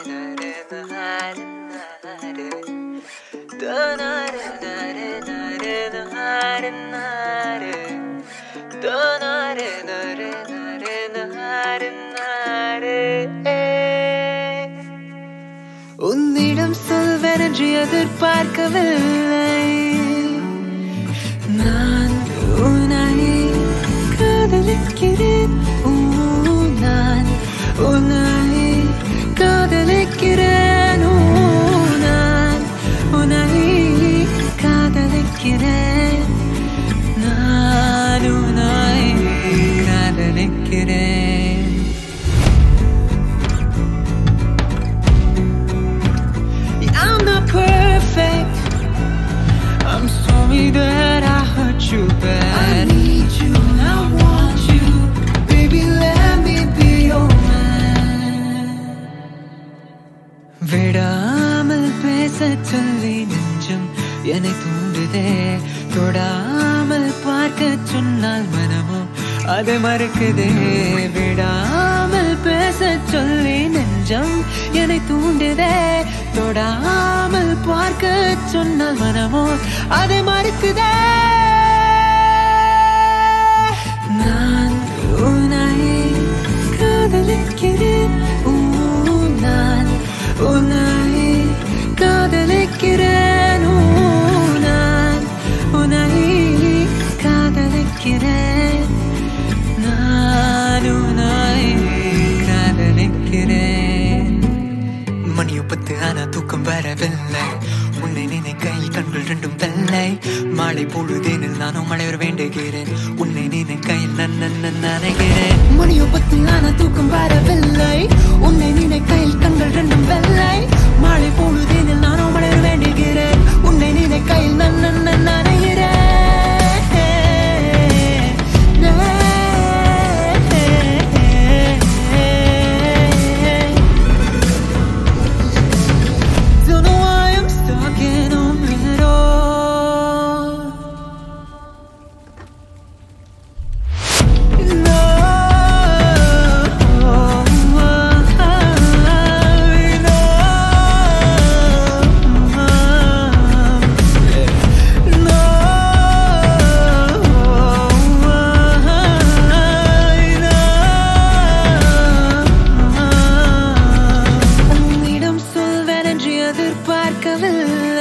உன்னிடம் சொல்வென்று எதிர்பார்க்கவில்லை நான் உன்னை காதலிக்கிறேன் ஊ, நான் உன்னை காதலிக்கிறேன் ஊ, நான் உன்னை காதலிக்கிறேன் நான் உன்னை காதலிக்கிறேன் I'm not perfect. I'm sorry that I hurt you bad. I need you and I want you. Baby, let me be your man. விடாமல் பேச சொல்லி நெஞ்சம் என்னை தூண்டுதே தொடாமல் பார்க்க சொன்னால் மனமோ அது மறுக்குதே விடாமல் பேச சொல்லி நெஞ்சம் என்னை தூண்டுதே தொடாமல் பார்க்க சொன்னால் மனமோ அதை மறுக்குதே நான் உன்னை காதலிக்கிறேன் ஊ, நான் உன்னை காதலிக்கிறேன் ஊ, நான் உன்னை காதலிக்கிறேன் நான் உன்னை காதலிக்கிறேன் மணி பத்து ஆனா தூக்கம் வரவில்லை உன்னை நினைக்கையில் கண்கள் ரெண்டும் வெள்ளை மாலை பொழுதேனில் நானும் மலைவர் வேண்டுகிறேன் உன்னை நினைக்கையில் நான் நான் நினைக்கிறேன் மணி பத்து ஆனா தூக்கம் வரவில்லை உன்னை நினைக்கையில் கண்கள் ரெண்டும் வெள்ளை மாலை பொழுதேனில் நானும் மலைவர் வேண்டுகிறேன் உன்னை நினைக்கையில் நான் நான் நினைக்கிறேன் Don't know why I'm stuck in on it all. No, உன்னிடம் சொல்வேன் என்று எதிர்பார்க்கவில்லை